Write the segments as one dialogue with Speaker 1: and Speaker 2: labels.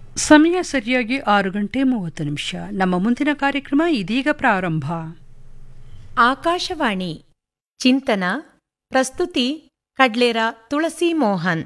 Speaker 1: ಸಮಯ ಸರಿಯಾಗಿ ಆರು ಗಂಟೆ ಮೂವತ್ತು ನಿಮಿಷ ನಮ್ಮ ಮುಂದಿನ ಕಾರ್ಯಕ್ರಮ ಇದೀಗ ಪ್ರಾರಂಭ
Speaker 2: ಆಕಾಶವಾಣಿ ಚಿಂತನ ಪ್ರಸ್ತುತಿ ಕಡ್ಲೇರ ತುಳಸಿ ಮೋಹನ್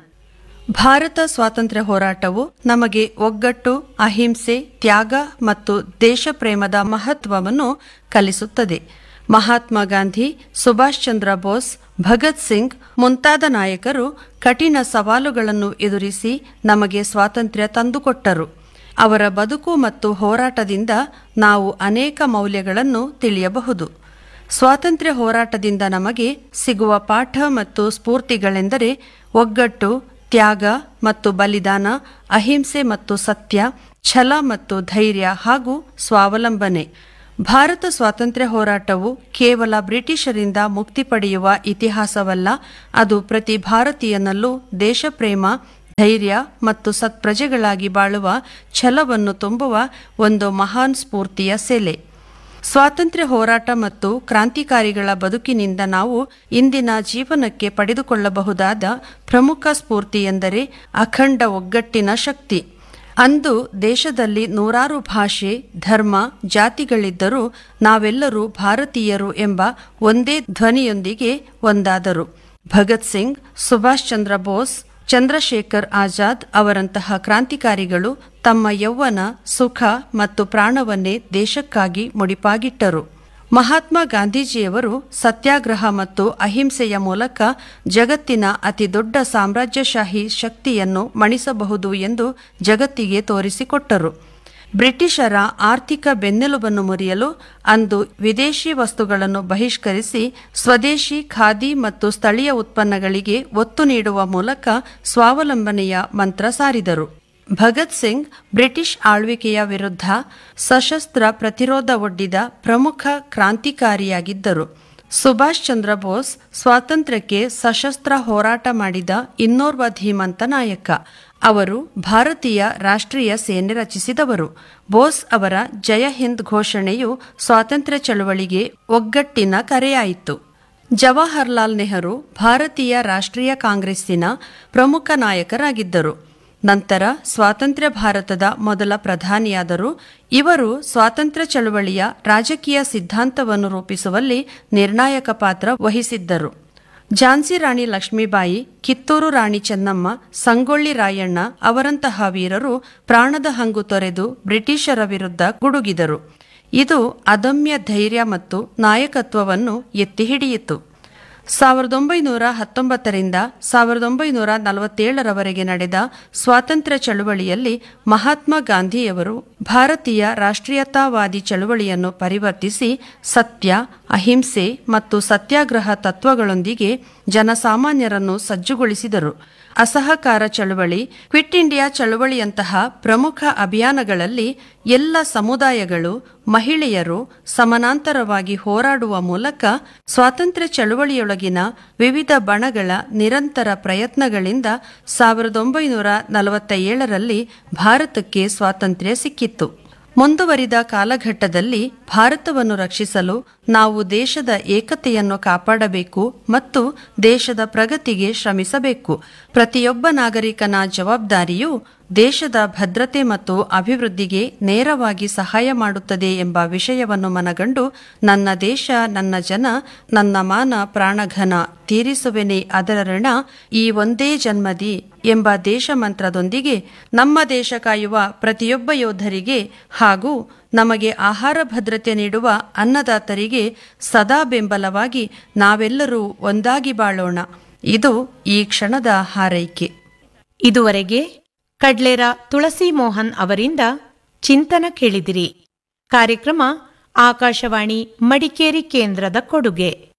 Speaker 3: ಭಾರತ ಸ್ವಾತಂತ್ರ್ಯ ಹೋರಾಟವು ನಮಗೆ ಒಗ್ಗಟ್ಟು ಅಹಿಂಸೆ ತ್ಯಾಗ ಮತ್ತು ದೇಶಪ್ರೇಮದ ಮಹತ್ವವನ್ನು ಕಲಿಸುತ್ತದೆ ಮಹಾತ್ಮ ಗಾಂಧಿ ಸುಭಾಷ್ ಚಂದ್ರ ಬೋಸ್ ಭಗತ್ ಸಿಂಗ್ ಮುಂತಾದ ನಾಯಕರು ಕಠಿಣ ಸವಾಲುಗಳನ್ನು ಎದುರಿಸಿ ನಮಗೆ ಸ್ವಾತಂತ್ರ್ಯ ತಂದುಕೊಟ್ಟರು ಅವರ ಬದುಕು ಮತ್ತು ಹೋರಾಟದಿಂದ ನಾವು ಅನೇಕ ಮೌಲ್ಯಗಳನ್ನು ತಿಳಿಯಬಹುದು ಸ್ವಾತಂತ್ರ್ಯ ಹೋರಾಟದಿಂದ ನಮಗೆ ಸಿಗುವ ಪಾಠ ಮತ್ತು ಸ್ಫೂರ್ತಿಗಳೆಂದರೆ ಒಗ್ಗಟ್ಟು ತ್ಯಾಗ ಮತ್ತು ಬಲಿದಾನ ಅಹಿಂಸೆ ಮತ್ತು ಸತ್ಯ ಛಲ ಮತ್ತು ಧೈರ್ಯ ಹಾಗೂ ಸ್ವಾವಲಂಬನೆ ಭಾರತ ಸ್ವಾತಂತ್ರ್ಯ ಹೋರಾಟವು ಕೇವಲ ಬ್ರಿಟಿಷರಿಂದ ಮುಕ್ತಿ ಪಡೆಯುವ ಇತಿಹಾಸವಲ್ಲ ಅದು ಪ್ರತಿ ಭಾರತೀಯನಲ್ಲೂ ದೇಶಪ್ರೇಮ ಧೈರ್ಯ ಮತ್ತು ಸತ್ಪ್ರಜೆಗಳಾಗಿ ಬಾಳುವ ಛಲವನ್ನು ತುಂಬುವ ಒಂದು ಮಹಾನ್ ಸ್ಫೂರ್ತಿಯ ಸೆಲೆ ಸ್ವಾತಂತ್ರ್ಯ ಹೋರಾಟ ಮತ್ತು ಕ್ರಾಂತಿಕಾರಿಗಳ ಬದುಕಿನಿಂದ ನಾವು ಇಂದಿನ ಜೀವನಕ್ಕೆ ಪಡೆದುಕೊಳ್ಳಬಹುದಾದ ಪ್ರಮುಖ ಸ್ಫೂರ್ತಿ ಎಂದರೆ ಅಖಂಡ ಒಗ್ಗಟ್ಟಿನ ಶಕ್ತಿ ಅಂದು ದೇಶದಲ್ಲಿ ನೂರಾರು ಭಾಷೆ ಧರ್ಮ ಜಾತಿಗಳಿದ್ದರೂ ನಾವೆಲ್ಲರೂ ಭಾರತೀಯರು ಎಂಬ ಒಂದೇ ಧ್ವನಿಯೊಂದಿಗೆ ಒಂದಾದರು ಭಗತ್ ಸಿಂಗ್ ಸುಭಾಷ್ ಚಂದ್ರ ಬೋಸ್ ಚಂದ್ರಶೇಖರ್ ಆಜಾದ್ ಅವರಂತಹ ಕ್ರಾಂತಿಕಾರಿಗಳು ತಮ್ಮ ಯೌವನ ಸುಖ ಮತ್ತು ಪ್ರಾಣವನ್ನೇ ದೇಶಕ್ಕಾಗಿ ಮುಡಿಪಾಗಿಟ್ಟರು ಮಹಾತ್ಮ ಗಾಂಧೀಜಿಯವರು ಸತ್ಯಾಗ್ರಹ ಮತ್ತು ಅಹಿಂಸೆಯ ಮೂಲಕ ಜಗತ್ತಿನ ಅತಿದೊಡ್ಡ ಸಾಮ್ರಾಜ್ಯಶಾಹಿ ಶಕ್ತಿಯನ್ನು ಮಣಿಸಬಹುದು ಎಂದು ಜಗತ್ತಿಗೆ ತೋರಿಸಿಕೊಟ್ಟರು ಬ್ರಿಟಿಷರ ಆರ್ಥಿಕ ಬೆನ್ನೆಲುಬನ್ನು ಮುರಿಯಲು ಅಂದು ವಿದೇಶಿ ವಸ್ತುಗಳನ್ನು ಬಹಿಷ್ಕರಿಸಿ ಸ್ವದೇಶಿ ಖಾದಿ ಮತ್ತು ಸ್ಥಳೀಯ ಉತ್ಪನ್ನಗಳಿಗೆ ಒತ್ತು ನೀಡುವ ಮೂಲಕ ಸ್ವಾವಲಂಬನೆಯ ಮಂತ್ರ ಸಾರಿದರು ಭಗತ್ ಸಿಂಗ್ ಬ್ರಿಟಿಷ್ ಆಳ್ವಿಕೆಯ ವಿರುದ್ಧ ಸಶಸ್ತ್ರ ಪ್ರತಿರೋಧ ಒಡ್ಡಿದ ಪ್ರಮುಖ ಕ್ರಾಂತಿಕಾರಿಯಾಗಿದ್ದರು ಸುಭಾಷ್ ಚಂದ್ರ ಬೋಸ್ ಸ್ವಾತಂತ್ರ್ಯಕ್ಕೆ ಸಶಸ್ತ್ರ ಹೋರಾಟ ಮಾಡಿದ ಇನ್ನೋರ್ವ ಧೀಮಂತ ನಾಯಕ ಅವರು ಭಾರತೀಯ ರಾಷ್ಟ್ರೀಯ ಸೇನೆ ರಚಿಸಿದವರು ಬೋಸ್ ಅವರ ಜಯ ಹಿಂದ್ ಘೋಷಣೆಯು ಸ್ವಾತಂತ್ರ್ಯ ಚಳವಳಿಗೆ ಒಗ್ಗಟ್ಟಿನ ಕರೆಯಾಯಿತು ಜವಾಹರ್ಲಾಲ್ ನೆಹರು ಭಾರತೀಯ ರಾಷ್ಟ್ರೀಯ ಕಾಂಗ್ರೆಸ್ಸಿನ ಪ್ರಮುಖ ನಾಯಕರಾಗಿದ್ದರು ನಂತರ ಸ್ವಾತಂತ್ರ್ಯ ಭಾರತದ ಮೊದಲ ಪ್ರಧಾನಿಯಾದರು ಇವರು ಸ್ವಾತಂತ್ರ್ಯ ಚಳವಳಿಯ ರಾಜಕೀಯ ಸಿದ್ಧಾಂತವನ್ನು ರೂಪಿಸುವಲ್ಲಿ ನಿರ್ಣಾಯಕ ಪಾತ್ರ ವಹಿಸಿದ್ದರು ಝಾನ್ಸಿ ರಾಣಿ ಲಕ್ಷ್ಮೀಬಾಯಿ ಕಿತ್ತೂರು ರಾಣಿ ಚೆನ್ನಮ್ಮ ಸಂಗೊಳ್ಳಿ ರಾಯಣ್ಣ ಅವರಂತಹ ವೀರರು ಪ್ರಾಣದ ಹಂಗು ತೊರೆದು ಬ್ರಿಟಿಷರ ವಿರುದ್ಧ ಗುಡುಗಿದರು ಇದು ಅದಮ್ಯ ಧೈರ್ಯ ಮತ್ತು ನಾಯಕತ್ವವನ್ನು ಎತ್ತಿ ಹಿಡಿಯಿತು ಸಾವಿರದ ಒಂಬೈನೂರ ಹತ್ತೊಂಬತ್ತರಿಂದ ಸಾವಿರದ ಒಂಬೈನೂರ ನಲವತ್ತೇಳರವರೆಗೆ ನಡೆದ ಸ್ವಾತಂತ್ರ್ಯ ಚಳುವಳಿಯಲ್ಲಿ ಮಹಾತ್ಮ ಗಾಂಧಿಯವರು ಭಾರತೀಯ ರಾಷ್ಟ್ರೀಯತಾವಾದಿ ಚಳುವಳಿಯನ್ನು ಪರಿವರ್ತಿಸಿ ಸತ್ಯ ಅಹಿಂಸೆ ಮತ್ತು ಸತ್ಯಾಗ್ರಹ ತತ್ವಗಳೊಂದಿಗೆ ಜನಸಾಮಾನ್ಯರನ್ನು ಸಜ್ಜುಗೊಳಿಸಿದರು ಅಸಹಕಾರ ಚಳುವಳಿ ಕ್ವಿಟ್ ಇಂಡಿಯಾ ಚಳುವಳಿಯಂತಹ ಪ್ರಮುಖ ಅಭಿಯಾನಗಳಲ್ಲಿ ಎಲ್ಲ ಸಮುದಾಯಗಳು ಮಹಿಳೆಯರು ಸಮಾನಾಂತರವಾಗಿ ಹೋರಾಡುವ ಮೂಲಕ ಸ್ವಾತಂತ್ರ್ಯ ಚಳುವಳಿಯೊಳಗಿನ ವಿವಿಧ ಬಣಗಳ ನಿರಂತರ ಪ್ರಯತ್ನಗಳಿಂದ ಸಾವಿರದ ಒಂಬೈನೂರ ನಲವತ್ತ ಏಳರಲ್ಲಿ ಭಾರತಕ್ಕೆ ಸ್ವಾತಂತ್ರ್ಯ ಸಿಕ್ಕಿತ್ತು ಮುಂದುವರಿದ ಕಾಲಘಟ್ಟದಲ್ಲಿ ಭಾರತವನ್ನು ರಕ್ಷಿಸಲು ನಾವು ದೇಶದ ಏಕತೆಯನ್ನು ಕಾಪಾಡಬೇಕು ಮತ್ತು ದೇಶದ ಪ್ರಗತಿಗೆ ಶ್ರಮಿಸಬೇಕು ಪ್ರತಿಯೊಬ್ಬ ನಾಗರಿಕನ ಜವಾಬ್ದಾರಿಯು ದೇಶದ ಭದ್ರತೆ ಮತ್ತು ಅಭಿವೃದ್ಧಿಗೆ ನೇರವಾಗಿ ಸಹಾಯ ಮಾಡುತ್ತದೆ ಎಂಬ ವಿಷಯವನ್ನು ಮನಗಂಡು ನನ್ನ ದೇಶ ನನ್ನ ಜನ ನನ್ನ ಮಾನ ಪ್ರಾಣಘನ ತೀರಿಸುವೆನೆ ಅದರ ಋಣ ಈ ಒಂದೇ ಜನ್ಮದಿ ಎಂಬ ದೇಶ ಮಂತ್ರದೊಂದಿಗೆ ನಮ್ಮ ದೇಶ ಕಾಯುವ ಪ್ರತಿಯೊಬ್ಬ ಯೋಧರಿಗೆ ಹಾಗೂ ನಮಗೆ ಆಹಾರ ಭದ್ರತೆ ನೀಡುವ ಅನ್ನದಾತರಿಗೆ ಸದಾ ಬೆಂಬಲವಾಗಿ ನಾವೆಲ್ಲರೂ ಒಂದಾಗಿ ಬಾಳೋಣ ಇದು ಈ ಕ್ಷಣದ ಹಾರೈಕೆ
Speaker 2: ಇದುವರೆಗೆ ಕಡ್ಲೇರ ತುಳಸಿ ಮೋಹನ್ ಅವರಿಂದ ಚಿಂತನ ಕೇಳಿದಿರಿ ಕಾರ್ಯಕ್ರಮ ಆಕಾಶವಾಣಿ ಮಡಿಕೇರಿ ಕೇಂದ್ರದ ಕೊಡುಗೆ